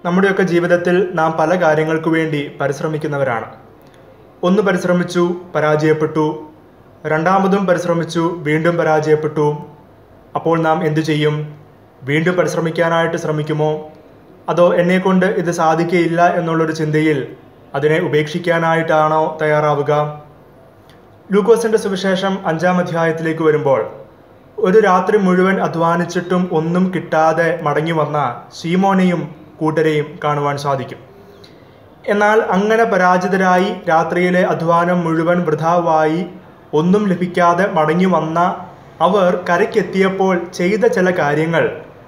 നമ്മുടെയൊക്കെ ജീവിതത്തിൽ നാം പല കാര്യങ്ങൾക്കു വേണ്ടി പരിശ്രമിക്കുന്നവരാണ് ഒന്ന് പരിശ്രമിച്ചു പരാജയപ്പെട്ടു രണ്ടാമതും പരിശ്രമിച്ചു വീണ്ടും പരാജയപ്പെട്ടു അപ്പോൾ നാം എന്തു ചെയ്യും വീണ്ടും പരിശ്രമിക്കാനായിട്ട് ശ്രമിക്കുമോ അതോ എന്നെക്കൊണ്ട് ഇത് സാധിക്കുകയില്ല എന്നുള്ളൊരു ചിന്തയിൽ അതിനെ ഉപേക്ഷിക്കാനായിട്ടാണോ തയ്യാറാവുക ലൂക്കോസിന്റെ സുവിശേഷം അഞ്ചാം അധ്യായത്തിലേക്ക് വരുമ്പോൾ ഒരു രാത്രി മുഴുവൻ അധ്വാനിച്ചിട്ടും ഒന്നും കിട്ടാതെ മടങ്ങി വന്ന ശീമോനെയും കൂട്ടരെയും കാണുവാൻ സാധിക്കും എന്നാൽ അങ്ങനെ പരാജിതരായി രാത്രിയിലെ അധ്വാനം മുഴുവൻ വൃഥാവായി ഒന്നും ലഭിക്കാതെ മടങ്ങി വന്ന അവർ കരയ്ക്കെത്തിയപ്പോൾ ചെയ്ത ചില കാര്യങ്ങൾ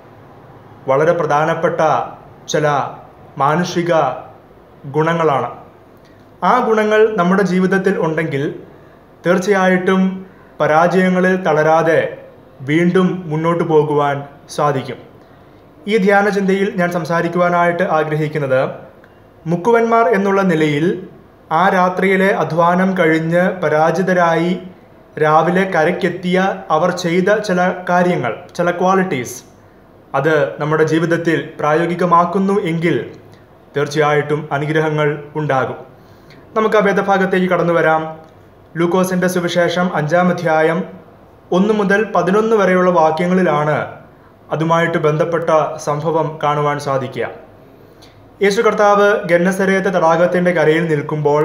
വളരെ പ്രധാനപ്പെട്ട ചില മാനുഷിക ഗുണങ്ങളാണ് ആ ഗുണങ്ങൾ നമ്മുടെ ജീവിതത്തിൽ ഉണ്ടെങ്കിൽ തീർച്ചയായിട്ടും പരാജയങ്ങളിൽ തളരാതെ വീണ്ടും മുന്നോട്ട് പോകുവാൻ സാധിക്കും ഈ ധ്യാന ചിന്തയിൽ ഞാൻ സംസാരിക്കുവാനായിട്ട് ആഗ്രഹിക്കുന്നത് മുക്കുവന്മാർ എന്നുള്ള നിലയിൽ ആ രാത്രിയിലെ അധ്വാനം കഴിഞ്ഞ് പരാജിതരായി രാവിലെ കരയ്ക്കെത്തിയ അവർ ചെയ്ത ചില കാര്യങ്ങൾ ചില ക്വാളിറ്റീസ് അത് നമ്മുടെ ജീവിതത്തിൽ പ്രായോഗികമാക്കുന്നു എങ്കിൽ തീർച്ചയായിട്ടും അനുഗ്രഹങ്ങൾ ഉണ്ടാകും നമുക്ക് ആ വേദഭാഗത്തേക്ക് കടന്നു വരാം ലൂക്കോസിന്റെ സുവിശേഷം അഞ്ചാം അധ്യായം ഒന്ന് മുതൽ പതിനൊന്ന് വരെയുള്ള വാക്യങ്ങളിലാണ് അതുമായിട്ട് ബന്ധപ്പെട്ട സംഭവം കാണുവാൻ സാധിക്കുക യേശു കർത്താവ് ഗന്നസരയത്തെ തടാകത്തിന്റെ കരയിൽ നിൽക്കുമ്പോൾ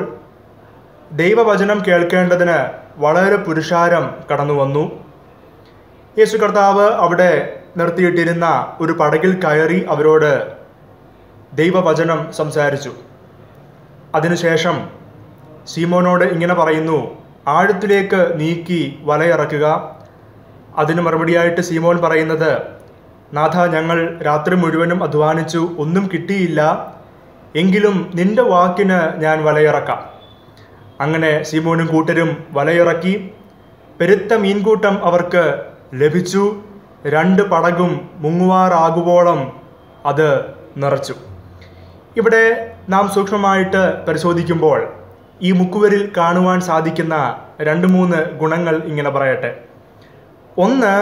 ദൈവവചനം കേൾക്കേണ്ടതിന് വളരെ പുരുഷാരം കടന്നു വന്നു യേശു കർത്താവ് അവിടെ നിർത്തിയിട്ടിരുന്ന ഒരു പടകിൽ കയറി അവരോട് ദൈവവചനം സംസാരിച്ചു അതിനുശേഷം സീമോനോട് ഇങ്ങനെ പറയുന്നു ആഴത്തിലേക്ക് നീക്കി വലയിറക്കുക അതിന് മറുപടിയായിട്ട് സീമോൻ പറയുന്നത് നാഥ ഞങ്ങൾ രാത്രി മുഴുവനും അധ്വാനിച്ചു ഒന്നും കിട്ടിയില്ല എങ്കിലും നിന്റെ വാക്കിന് ഞാൻ വലയിറക്കാം അങ്ങനെ സീമോനും കൂട്ടരും വലയിറക്കി പെരുത്ത മീൻകൂട്ടം അവർക്ക് ലഭിച്ചു രണ്ട് പടകും മുങ്ങുവാറാകുവോളം അത് നിറച്ചു ഇവിടെ നാം സൂക്ഷ്മമായിട്ട് പരിശോധിക്കുമ്പോൾ ഈ മുക്കുവരിൽ കാണുവാൻ സാധിക്കുന്ന രണ്ട് മൂന്ന് ഗുണങ്ങൾ ഇങ്ങനെ പറയട്ടെ ഒന്ന്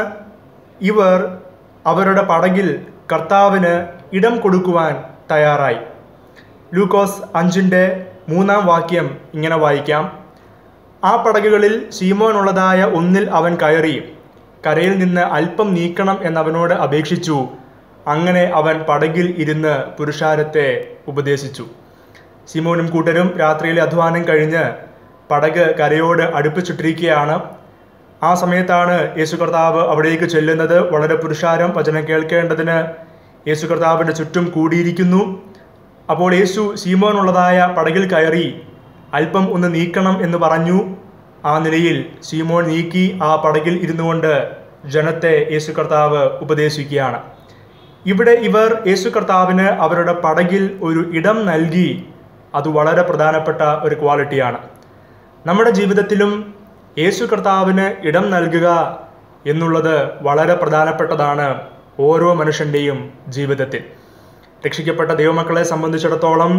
ഇവർ അവരുടെ പടകിൽ കർത്താവിന് ഇടം കൊടുക്കുവാൻ തയ്യാറായി ലൂക്കോസ് അഞ്ചിൻ്റെ മൂന്നാം വാക്യം ഇങ്ങനെ വായിക്കാം ആ പടകുകളിൽ ശീമോനുള്ളതായ ഒന്നിൽ അവൻ കയറി കരയിൽ നിന്ന് അല്പം നീക്കണം എന്നവനോട് അപേക്ഷിച്ചു അങ്ങനെ അവൻ പടകിൽ ഇരുന്ന് പുരുഷാരത്തെ ഉപദേശിച്ചു സിമോനും കൂട്ടരും രാത്രിയിലെ അധ്വാനം കഴിഞ്ഞ് പടക് കരയോട് അടുപ്പിച്ചിട്ടിരിക്കുകയാണ് ആ സമയത്താണ് യേശു കർത്താവ് അവിടേക്ക് ചെല്ലുന്നത് വളരെ പുരുഷാരം വചനം കേൾക്കേണ്ടതിന് യേശു കർത്താവിൻ്റെ ചുറ്റും കൂടിയിരിക്കുന്നു അപ്പോൾ യേശു സീമോനുള്ളതായ പടകിൽ കയറി അല്പം ഒന്ന് നീക്കണം എന്ന് പറഞ്ഞു ആ നിലയിൽ സീമോൻ നീക്കി ആ പടകിൽ ഇരുന്നു കൊണ്ട് ജനത്തെ യേശു കർത്താവ് ഉപദേശിക്കുകയാണ് ഇവിടെ ഇവർ യേശു കർത്താവിന് അവരുടെ പടകിൽ ഒരു ഇടം നൽകി അത് വളരെ പ്രധാനപ്പെട്ട ഒരു ക്വാളിറ്റിയാണ് നമ്മുടെ ജീവിതത്തിലും യേശു കർത്താവിന് ഇടം നൽകുക എന്നുള്ളത് വളരെ പ്രധാനപ്പെട്ടതാണ് ഓരോ മനുഷ്യൻ്റെയും ജീവിതത്തിൽ രക്ഷിക്കപ്പെട്ട ദൈവമക്കളെ സംബന്ധിച്ചിടത്തോളം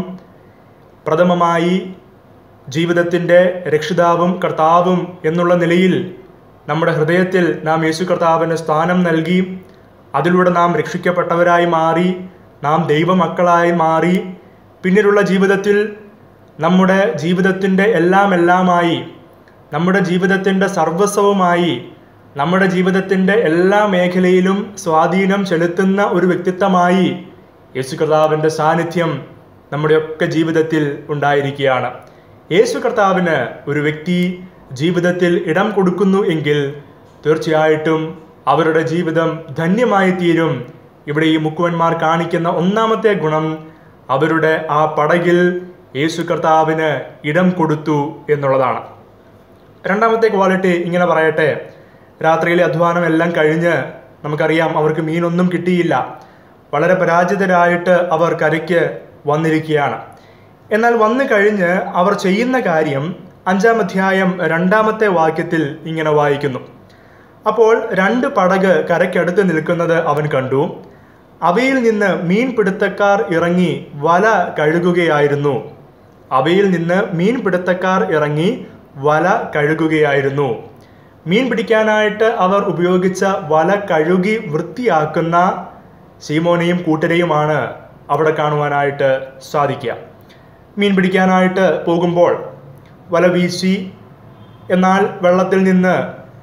പ്രഥമമായി ജീവിതത്തിൻ്റെ രക്ഷിതാവും കർത്താവും എന്നുള്ള നിലയിൽ നമ്മുടെ ഹൃദയത്തിൽ നാം യേശു കർത്താവിന് സ്ഥാനം നൽകി അതിലൂടെ നാം രക്ഷിക്കപ്പെട്ടവരായി മാറി നാം ദൈവമക്കളായി മാറി പിന്നീടുള്ള ജീവിതത്തിൽ നമ്മുടെ ജീവിതത്തിൻ്റെ എല്ലാം എല്ലാമായി നമ്മുടെ ജീവിതത്തിൻ്റെ സർവസ്വവുമായി നമ്മുടെ ജീവിതത്തിൻ്റെ എല്ലാ മേഖലയിലും സ്വാധീനം ചെലുത്തുന്ന ഒരു വ്യക്തിത്വമായി യേശു കർത്താവിൻ്റെ സാന്നിധ്യം നമ്മുടെയൊക്കെ ജീവിതത്തിൽ ഉണ്ടായിരിക്കുകയാണ് യേശു കർത്താവിന് ഒരു വ്യക്തി ജീവിതത്തിൽ ഇടം കൊടുക്കുന്നു എങ്കിൽ തീർച്ചയായിട്ടും അവരുടെ ജീവിതം ധന്യമായി തീരും ഇവിടെ ഈ മുക്കുവന്മാർ കാണിക്കുന്ന ഒന്നാമത്തെ ഗുണം അവരുടെ ആ പടകിൽ യേശു കർത്താവിന് ഇടം കൊടുത്തു എന്നുള്ളതാണ് രണ്ടാമത്തെ ക്വാളിറ്റി ഇങ്ങനെ പറയട്ടെ രാത്രിയിലെ അധ്വാനം എല്ലാം കഴിഞ്ഞ് നമുക്കറിയാം അവർക്ക് മീനൊന്നും കിട്ടിയില്ല വളരെ പരാജിതരായിട്ട് അവർ കരയ്ക്ക് വന്നിരിക്കുകയാണ് എന്നാൽ വന്നു കഴിഞ്ഞ് അവർ ചെയ്യുന്ന കാര്യം അഞ്ചാം അധ്യായം രണ്ടാമത്തെ വാക്യത്തിൽ ഇങ്ങനെ വായിക്കുന്നു അപ്പോൾ രണ്ട് പടക് കരയ്ക്കടുത്ത് നിൽക്കുന്നത് അവൻ കണ്ടു അവയിൽ നിന്ന് മീൻ പിടുത്തക്കാർ ഇറങ്ങി വല കഴുകുകയായിരുന്നു അവയിൽ നിന്ന് മീൻ പിടുത്തക്കാർ ഇറങ്ങി വല കഴുകുകയായിരുന്നു മീൻ പിടിക്കാനായിട്ട് അവർ ഉപയോഗിച്ച വല കഴുകി വൃത്തിയാക്കുന്ന സീമോനെയും കൂട്ടരെയുമാണ് അവിടെ കാണുവാനായിട്ട് സാധിക്കുക മീൻ പിടിക്കാനായിട്ട് പോകുമ്പോൾ വല വീശി എന്നാൽ വെള്ളത്തിൽ നിന്ന്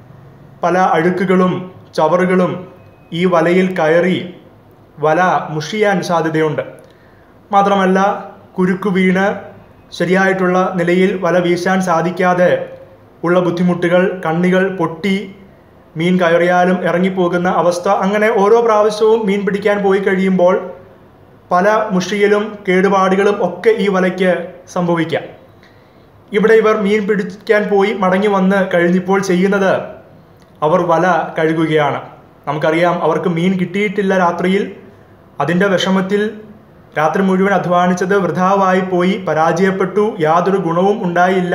പല അഴുക്കുകളും ചവറുകളും ഈ വലയിൽ കയറി വല മുഷിയാൻ സാധ്യതയുണ്ട് മാത്രമല്ല കുരുക്കു വീണ് ശരിയായിട്ടുള്ള നിലയിൽ വല വീശാൻ സാധിക്കാതെ ഉള്ള ബുദ്ധിമുട്ടുകൾ കണ്ണികൾ പൊട്ടി മീൻ കയറിയാലും ഇറങ്ങിപ്പോകുന്ന അവസ്ഥ അങ്ങനെ ഓരോ പ്രാവശ്യവും മീൻ പിടിക്കാൻ പോയി കഴിയുമ്പോൾ പല മുഷിയലും കേടുപാടുകളും ഒക്കെ ഈ വലയ്ക്ക് സംഭവിക്കാം ഇവിടെ ഇവർ മീൻ പിടിക്കാൻ പോയി മടങ്ങി വന്ന് കഴിഞ്ഞിപ്പോൾ ചെയ്യുന്നത് അവർ വല കഴുകുകയാണ് നമുക്കറിയാം അവർക്ക് മീൻ കിട്ടിയിട്ടില്ല രാത്രിയിൽ അതിൻ്റെ വിഷമത്തിൽ രാത്രി മുഴുവൻ അധ്വാനിച്ചത് വൃഥാവായി പോയി പരാജയപ്പെട്ടു യാതൊരു ഗുണവും ഉണ്ടായില്ല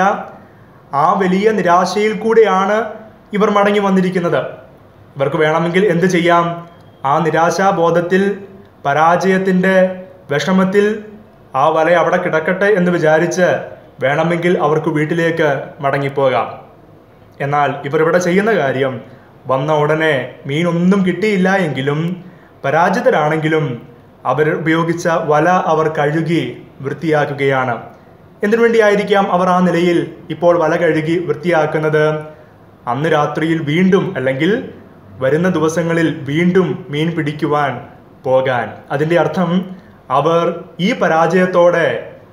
ആ വലിയ നിരാശയിൽ കൂടെയാണ് ഇവർ മടങ്ങി വന്നിരിക്കുന്നത് ഇവർക്ക് വേണമെങ്കിൽ എന്ത് ചെയ്യാം ആ നിരാശാബോധത്തിൽ പരാജയത്തിൻ്റെ വിഷമത്തിൽ ആ വല അവിടെ കിടക്കട്ടെ എന്ന് വിചാരിച്ച് വേണമെങ്കിൽ അവർക്ക് വീട്ടിലേക്ക് മടങ്ങിപ്പോകാം എന്നാൽ ഇവർ ഇവിടെ ചെയ്യുന്ന കാര്യം വന്ന ഉടനെ മീനൊന്നും കിട്ടിയില്ല എങ്കിലും പരാജിതരാണെങ്കിലും അവർ ഉപയോഗിച്ച വല അവർ കഴുകി വൃത്തിയാക്കുകയാണ് എന്തിനു വേണ്ടിയായിരിക്കാം അവർ ആ നിലയിൽ ഇപ്പോൾ വല കഴുകി വൃത്തിയാക്കുന്നത് അന്ന് രാത്രിയിൽ വീണ്ടും അല്ലെങ്കിൽ വരുന്ന ദിവസങ്ങളിൽ വീണ്ടും മീൻ പിടിക്കുവാൻ പോകാൻ അതിൻ്റെ അർത്ഥം അവർ ഈ പരാജയത്തോടെ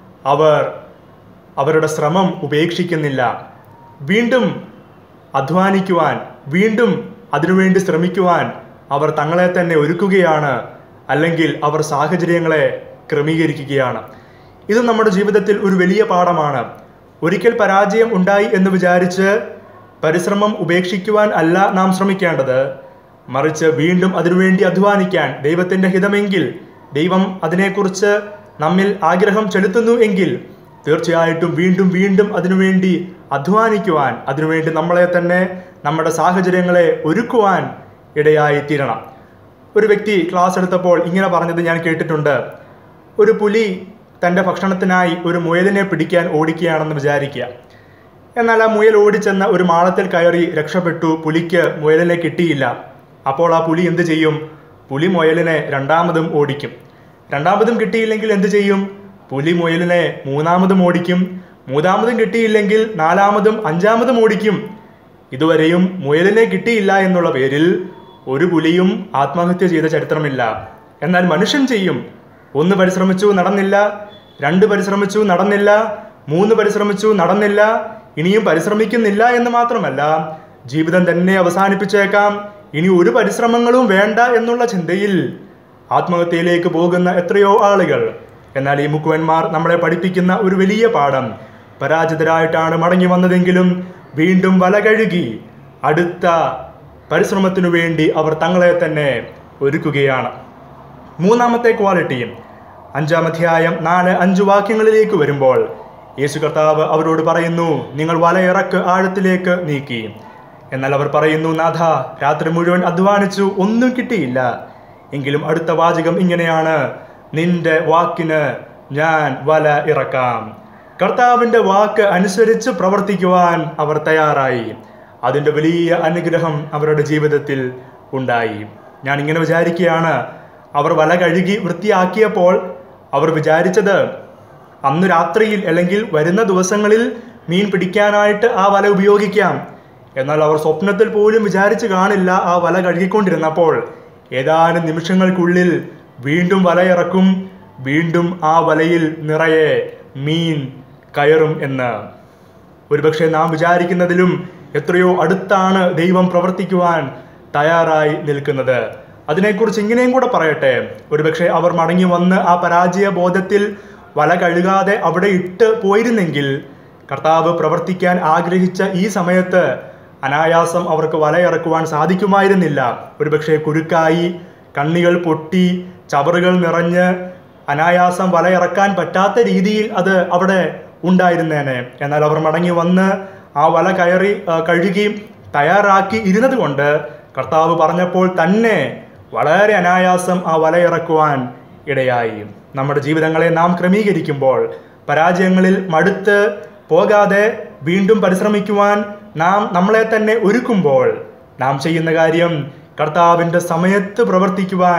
അവർ അവരുടെ ശ്രമം ഉപേക്ഷിക്കുന്നില്ല വീണ്ടും അധ്വാനിക്കുവാൻ വീണ്ടും അതിനുവേണ്ടി ശ്രമിക്കുവാൻ അവർ തങ്ങളെ തന്നെ ഒരുക്കുകയാണ് അല്ലെങ്കിൽ അവർ സാഹചര്യങ്ങളെ ക്രമീകരിക്കുകയാണ് ഇത് നമ്മുടെ ജീവിതത്തിൽ ഒരു വലിയ പാഠമാണ് ഒരിക്കൽ പരാജയം ഉണ്ടായി എന്ന് വിചാരിച്ച് പരിശ്രമം ഉപേക്ഷിക്കുവാൻ അല്ല നാം ശ്രമിക്കേണ്ടത് മറിച്ച് വീണ്ടും അതിനുവേണ്ടി അധ്വാനിക്കാൻ ദൈവത്തിൻ്റെ ഹിതമെങ്കിൽ ദൈവം അതിനെക്കുറിച്ച് നമ്മിൽ ആഗ്രഹം ചെലുത്തുന്നു എങ്കിൽ തീർച്ചയായിട്ടും വീണ്ടും വീണ്ടും അതിനുവേണ്ടി അധ്വാനിക്കുവാൻ അതിനുവേണ്ടി നമ്മളെ തന്നെ നമ്മുടെ സാഹചര്യങ്ങളെ ഒരുക്കുവാൻ ഇടയായി തീരണം ഒരു വ്യക്തി ക്ലാസ് എടുത്തപ്പോൾ ഇങ്ങനെ പറഞ്ഞത് ഞാൻ കേട്ടിട്ടുണ്ട് ഒരു പുലി തൻ്റെ ഭക്ഷണത്തിനായി ഒരു മുയലിനെ പിടിക്കാൻ ഓടിക്കുകയാണെന്ന് വിചാരിക്കുക എന്നാൽ ആ മുയൽ ഓടിച്ചെന്ന ഒരു മാളത്തിൽ കയറി രക്ഷപ്പെട്ടു പുലിക്ക് മുയലിനെ കിട്ടിയില്ല അപ്പോൾ ആ പുലി എന്ത് ചെയ്യും പുലി മുയലിനെ രണ്ടാമതും ഓടിക്കും രണ്ടാമതും കിട്ടിയില്ലെങ്കിൽ എന്ത് ചെയ്യും പുലി മുയലിനെ മൂന്നാമതും ഓടിക്കും മൂന്നാമതും കിട്ടിയില്ലെങ്കിൽ നാലാമതും അഞ്ചാമതും ഓടിക്കും ഇതുവരെയും മുയലിനെ കിട്ടിയില്ല എന്നുള്ള പേരിൽ ഒരു പുലിയും ആത്മഹത്യ ചെയ്ത ചരിത്രമില്ല എന്നാൽ മനുഷ്യൻ ചെയ്യും ഒന്ന് പരിശ്രമിച്ചു നടന്നില്ല രണ്ട് പരിശ്രമിച്ചു നടന്നില്ല മൂന്ന് പരിശ്രമിച്ചു നടന്നില്ല ഇനിയും പരിശ്രമിക്കുന്നില്ല എന്ന് മാത്രമല്ല ജീവിതം തന്നെ അവസാനിപ്പിച്ചേക്കാം ഇനി ഒരു പരിശ്രമങ്ങളും വേണ്ട എന്നുള്ള ചിന്തയിൽ ആത്മഹത്യയിലേക്ക് പോകുന്ന എത്രയോ ആളുകൾ എന്നാൽ ഈ മുക്കുവന്മാർ നമ്മളെ പഠിപ്പിക്കുന്ന ഒരു വലിയ പാഠം പരാജിതരായിട്ടാണ് മടങ്ങി വന്നതെങ്കിലും വീണ്ടും വല കഴുകി അടുത്ത പരിശ്രമത്തിനു വേണ്ടി അവർ തങ്ങളെ തന്നെ ഒരുക്കുകയാണ് മൂന്നാമത്തെ ക്വാളിറ്റിയും അഞ്ചാം അധ്യായം നാല് അഞ്ച് വാക്യങ്ങളിലേക്ക് വരുമ്പോൾ യേശു കർത്താവ് അവരോട് പറയുന്നു നിങ്ങൾ വലയിറക്ക് ആഴത്തിലേക്ക് നീക്കി എന്നാൽ അവർ പറയുന്നു നാഥ രാത്രി മുഴുവൻ അധ്വാനിച്ചു ഒന്നും കിട്ടിയില്ല എങ്കിലും അടുത്ത വാചകം ഇങ്ങനെയാണ് നിന്റെ വാക്കിന് ഞാൻ വല ഇറക്കാം കർത്താവിൻ്റെ വാക്ക് അനുസരിച്ച് പ്രവർത്തിക്കുവാൻ അവർ തയ്യാറായി അതിൻ്റെ വലിയ അനുഗ്രഹം അവരുടെ ജീവിതത്തിൽ ഉണ്ടായി ഞാൻ ഇങ്ങനെ വിചാരിക്കുകയാണ് അവർ വല കഴുകി വൃത്തിയാക്കിയപ്പോൾ അവർ വിചാരിച്ചത് അന്ന് രാത്രിയിൽ അല്ലെങ്കിൽ വരുന്ന ദിവസങ്ങളിൽ മീൻ പിടിക്കാനായിട്ട് ആ വല ഉപയോഗിക്കാം എന്നാൽ അവർ സ്വപ്നത്തിൽ പോലും വിചാരിച്ചു കാണില്ല ആ വല കഴുകിക്കൊണ്ടിരുന്നപ്പോൾ ഏതാനും നിമിഷങ്ങൾക്കുള്ളിൽ വീണ്ടും വലയിറക്കും വീണ്ടും ആ വലയിൽ നിറയെ മീൻ കയറും എന്ന് ഒരുപക്ഷെ നാം വിചാരിക്കുന്നതിലും എത്രയോ അടുത്താണ് ദൈവം പ്രവർത്തിക്കുവാൻ തയ്യാറായി നിൽക്കുന്നത് അതിനെക്കുറിച്ച് ഇങ്ങനെയും കൂടെ പറയട്ടെ ഒരുപക്ഷെ അവർ മടങ്ങി വന്ന് ആ പരാജയ ബോധത്തിൽ വല കഴുകാതെ അവിടെ ഇട്ട് പോയിരുന്നെങ്കിൽ കർത്താവ് പ്രവർത്തിക്കാൻ ആഗ്രഹിച്ച ഈ സമയത്ത് അനായാസം അവർക്ക് വലയിറക്കുവാൻ സാധിക്കുമായിരുന്നില്ല ഒരുപക്ഷെ കുരുക്കായി കണ്ണികൾ പൊട്ടി ചവറുകൾ നിറഞ്ഞ് അനായാസം വലയിറക്കാൻ പറ്റാത്ത രീതിയിൽ അത് അവിടെ ഉണ്ടായിരുന്നേനെ എന്നാൽ അവർ മടങ്ങി വന്ന് ആ വല കയറി ആ, കഴുകി തയ്യാറാക്കി ഇരുന്നത് കൊണ്ട് കർത്താവ് പറഞ്ഞപ്പോൾ തന്നെ വളരെ അനായാസം ആ വലയിറക്കുവാൻ ഇടയായി നമ്മുടെ ജീവിതങ്ങളെ നാം ക്രമീകരിക്കുമ്പോൾ പരാജയങ്ങളിൽ മടുത്ത് പോകാതെ വീണ്ടും പരിശ്രമിക്കുവാൻ നാം നമ്മളെ തന്നെ ഒരുക്കുമ്പോൾ നാം ചെയ്യുന്ന കാര്യം കർത്താവിൻ്റെ സമയത്ത് പ്രവർത്തിക്കുവാൻ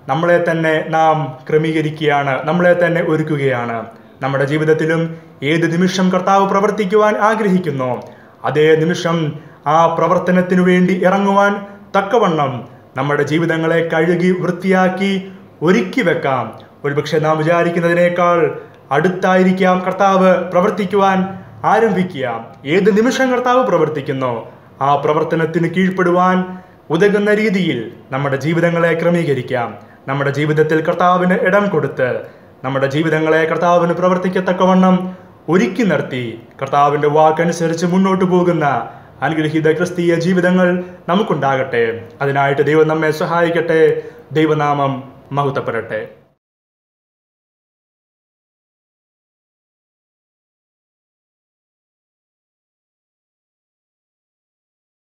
നമ്മളെ തന്നെ നാം ക്രമീകരിക്കുകയാണ് നമ്മളെ തന്നെ ഒരുക്കുകയാണ് നമ്മുടെ ജീവിതത്തിലും ഏത് നിമിഷം കർത്താവ് പ്രവർത്തിക്കുവാൻ ആഗ്രഹിക്കുന്നു അതേ നിമിഷം ആ പ്രവർത്തനത്തിനു വേണ്ടി ഇറങ്ങുവാൻ തക്കവണ്ണം നമ്മുടെ ജീവിതങ്ങളെ കഴുകി വൃത്തിയാക്കി ഒരുക്കി വെക്കാം ഒരുപക്ഷെ നാം വിചാരിക്കുന്നതിനേക്കാൾ അടുത്തായിരിക്കാം കർത്താവ് പ്രവർത്തിക്കുവാൻ ആരംഭിക്കുക ഏത് നിമിഷം കർത്താവ് പ്രവർത്തിക്കുന്നു ആ പ്രവർത്തനത്തിന് കീഴ്പ്പെടുവാൻ ഉതകുന്ന രീതിയിൽ നമ്മുടെ ജീവിതങ്ങളെ ക്രമീകരിക്കാം നമ്മുടെ ജീവിതത്തിൽ കർത്താവിന് ഇടം കൊടുത്ത് നമ്മുടെ ജീവിതങ്ങളെ കർത്താവിന് പ്രവർത്തിക്കത്തക്കവണ്ണം ഒരുക്കി നിർത്തി കർത്താവിന്റെ വാക്കനുസരിച്ച് മുന്നോട്ട് പോകുന്ന അനുഗ്രഹീത ക്രിസ്തീയ ജീവിതങ്ങൾ നമുക്കുണ്ടാകട്ടെ അതിനായിട്ട് ദൈവം നമ്മെ സഹായിക്കട്ടെ ദൈവനാമം മഹത്വപ്പെടട്ടെ